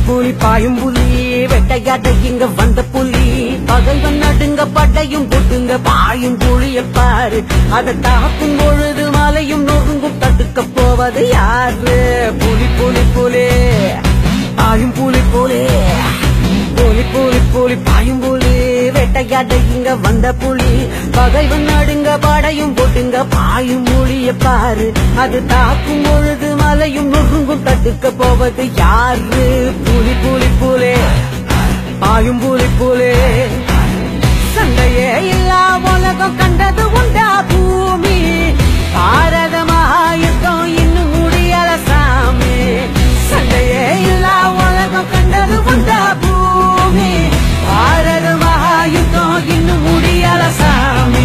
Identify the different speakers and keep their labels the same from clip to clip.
Speaker 1: புலி பாயும் புலி வெட்டையாட்ட இங்க வந்த புலி பகைவன் நடுங்க பட்டையும் கொட்டுங்க பாயும் புலிய பாரு அதை தாக்கும் பொழுது மலையும் நொறுங்கும் தடுக்க போவது யாரு புலி புலி புலி பாயும் புலி புலி புலி புலி புலி பாயும் புலி வேட்டையாட இங்க வந்த புலி பகைவன் நடுங்க படையும் போட்டுங்க பாயும் புலிய பாரு அது தாக்கும் பொழுது மலையும் நொறுங்கும் தடுக்க போவது யாரு புலி புலி புலி பாயும் புலி புலி சண்டையே இல்லா உலகம் கண்டது உண்டா பூமி பாரத மகாயுத்தம் இன்னும் முடியல சாமி சண்டையே இல்லா உலகம் கண்டது உண்டா பூமி பாரத மகாயுத்தம் இன்னும் முடியல சாமி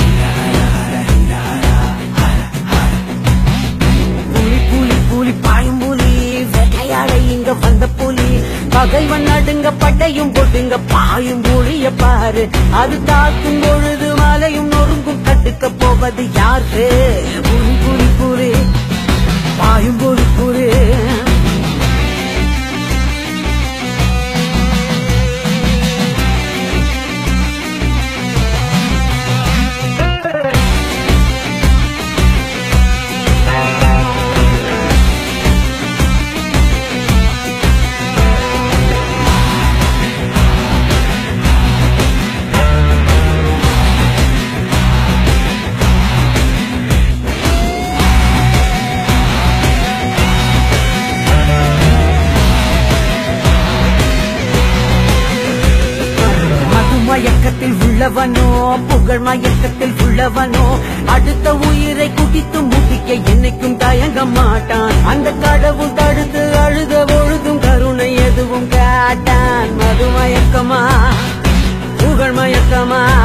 Speaker 1: புலி புலி புலி பாயும் புலி வேட்டையாட இங்க வந்த புலி பகைவன் நடுங்க பட்டையும் போட்டுங்க பாயும் புலிய பாரு அது தாக்கும் பொழுது மலையும் நொறுங்கும் தட்டுக்க போவது யாரு புலி புலி புலி பாயும் புலி புலி மது மயக்கத்தில் உள்ளவனோ புகழ் மயக்கத்தில் உள்ளவனோ அடுத்த உயிரை குடித்து முடிக்க என்னைக்கும் தயங்க மாட்டான் அந்த கடவுள் தடுத்து அழுத பொழுதும் கருணை எதுவும் காட்டான் மது மயக்கமா புகழ் மயக்கமா